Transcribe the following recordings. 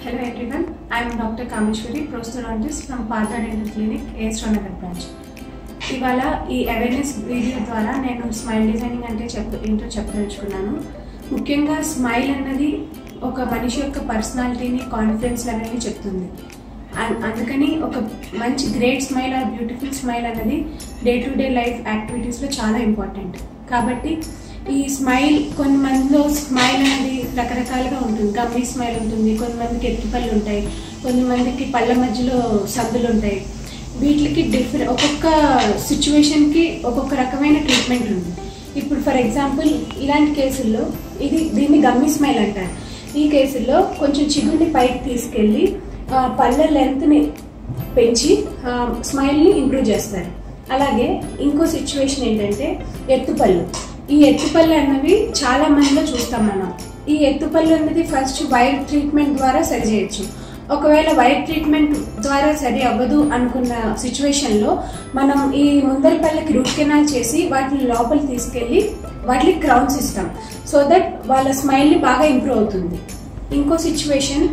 Hello everyone, I am Dr. Kameshwari, prosthodonticist from Partha Dental Clinic, ఏస్ట్రోనగర్ branch ఇవాళ ఈ awareness video ద్వారా నేను స్మైల్ డిజైనింగ్ అంటే చెప్ ఏంటో చెప్పదలుచుకున్నాను ముఖ్యంగా స్మైల్ అన్నది ఒక మనిషి యొక్క పర్సనాలిటీని కాన్ఫిడెన్స్ లెవెల్ని చెప్తుంది అం- అందుకని ఒక మంచి great smile or beautiful smile అనేది డే టు డే లైఫ్ యాక్టివిటీస్లో చాలా ఇంపార్టెంట్ కాబట్టి ఈ స్మైల్ కొన్ని మందిలో స్మైల్ అనేది రకరకాలుగా ఉంటుంది గమ్మీ స్మైల్ ఉంటుంది కొంతమందికి ఎత్తుపళ్ళు ఉంటాయి కొంతమందికి పళ్ళ మధ్యలో సందులు ఉంటాయి వీటికి డిఫరెంట్ ఒక్కొక్క సిచ్యువేషన్కి ఒక్కొక్క రకమైన ట్రీట్మెంట్ ఉంది ఇప్పుడు ఫర్ ఎగ్జాంపుల్ ఇలాంటి కేసుల్లో ఇది దీన్ని గమ్మీ స్మైల్ అంటారు ఈ కేసుల్లో కొంచెం చిగురిని పైకి తీసుకెళ్ళి ఆ, పళ్ళ లెంత్ని పెంచి ఆ, స్మైల్ని ఇంప్రూవ్ చేస్తారు అలాగే ఇంకో సిచ్యువేషన్ ఏంటంటే ఎత్తుపళ్ళు ఈ ఎత్తుపళ్ళు అన్నవి చాలా మందిలో చూస్తాం మనం ఈ ఎత్తుపళ్ళు అనేది ఫస్ట్ వైర్ ట్రీట్మెంట్ ద్వారా సరి చేయొచ్చు ఒకవేళ వైర్ ట్రీట్మెంట్ ద్వారా సరి అవ్వదు అనుకున్న సిచ్యువేషన్లో మనం ఈ ముందరి పళ్ళకి రూట్ కెనాల్ చేసి వాటిని లోపలికి తీసుకెళ్ళి వాటికి క్రౌన్స్ ఇస్తాం సో దట్ వాళ్ళ స్మైల్ని బాగా ఇంప్రూవ్ అవుతుంది ఇంకో సిచ్యువేషన్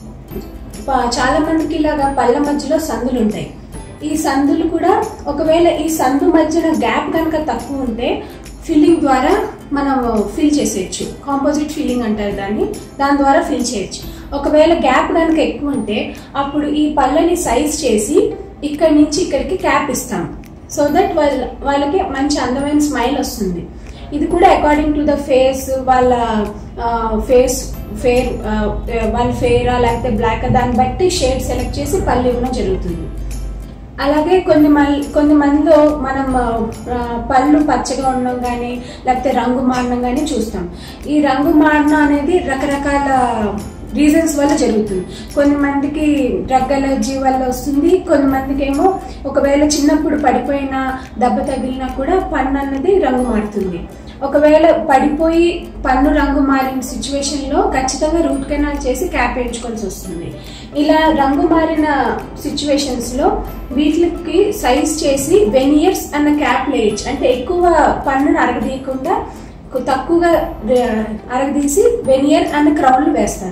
ప- చాలా మందికి ఇలాగా పళ్ళ మధ్యలో సందులు ఉంటాయి ఈ సందులు కూడా ఒకవేళ ఈ సందు మధ్యన గ్యాప్ కనుక తక్కువ ఉంటే ఫిల్లింగ్ ద్వారా మనం ఫిల్ చేసేయచ్చు కాంపోజిట్ ఫిల్లింగ్ అంటారు దాన్ని దాని ద్వారా ఫిల్ చేయొచ్చు ఒకవేళ గ్యాప్ కనుక ఎక్కువ ఉంటే అప్పుడు ఈ పళ్ళని సైజ్ చేసి ఇక్కడి నుంచి ఇక్కడికి క్యాప్ ఇస్తాం సో దట్ వాళ్ళ వాళ్ళకి మంచి అందమైన స్మైల్ వస్తుంది ఇది కూడా అకార్డింగ్ టు ద ఫేస్ వాళ్ళ ఫేస్ ఫేర్ వాళ్ళ ఫేరా లేకపోతే బ్లాక్ దాన్ని బట్టి షేడ్ సెలెక్ట్ చేసి పళ్ళు ఇవ్వడం జరుగుతుంది అలాగే కొన్ని మల్ కొన్ని మందిలో మనం ఆ, పళ్ళు పచ్చగా ఉండడం కానీ లేకపోతే రంగు మారడం కానీ చూస్తాం ఈ రంగు మారడం అనేది రకరకాల రీజన్స్ వల్ల జరుగుతుంది కొంతమందికి డ్రగ్ అలర్జీ వల్ల వస్తుంది కొంతమందికి ఏమో ఒకవేళ చిన్నప్పుడు పడిపోయిన దెబ్బ తగిలినా కూడా పన్ను అన్నది రంగు మారుతుంది ఒకవేళ పడిపోయి పన్ను రంగు మారిన సిచ్యువేషన్లో ఖచ్చితంగా రూట్ కెనాల్ చేసి క్యాప్ వేయించుకోవాల్సి వస్తుంది ఇలా రంగు మారిన సిచ్యువేషన్స్లో వీటికి సైజ్ చేసి వెనియర్స్ అన్న క్యాప్ లేయచ్చు అంటే ఎక్కువ పన్నును అరగదీయకుండా కొ- తక్కువగా ర- అరగదీసి వెనియర్ అన్న క్రౌన్లు వేస్తారు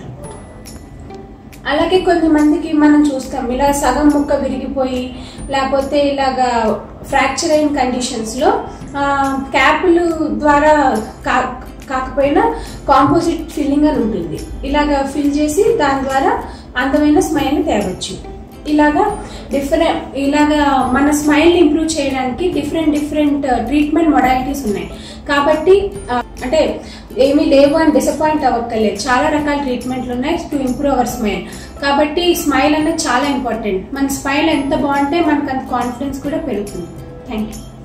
అలాగే కొంతమందికి మనం చూస్తాం ఇలా సగం ముక్క విరిగిపోయి లేకపోతే ఇలాగా ఫ్రాక్చర్ అయిన కండిషన్స్లో క్యాపులు ద్వారా కా కాకపోయినా కాంపోజిట్ ఫిల్లింగ్ అని ఉంటుంది ఇలాగా ఫిల్ చేసి దాని ద్వారా అందమైన స్మైల్ని తేవచ్చు ఇలాగా డిఫరెంట్ ఇలాగా మన స్మైల్ ఇంప్రూవ్ చేయడానికి డిఫరెంట్ డిఫరెంట్ ట్రీట్మెంట్ మొడాలిటీస్ ఉన్నాయి కాబట్టి ఆ, అంటే ఏమీ లేవు అని డిసప్పాయింట్ అవ్వక్కర్లేదు చాలా రకాల ట్రీట్మెంట్లు ఉన్నాయి టు ఇంప్రూవ్ అవర్ స్మైల్ కాబట్టి స్మైల్ అనేది చాలా ఇంపార్టెంట్ మన స్మైల్ ఎంత బాగుంటే మనకు అంత కాన్ఫిడెన్స్ కూడా పెరుగుతుంది థ్యాంక్ యూ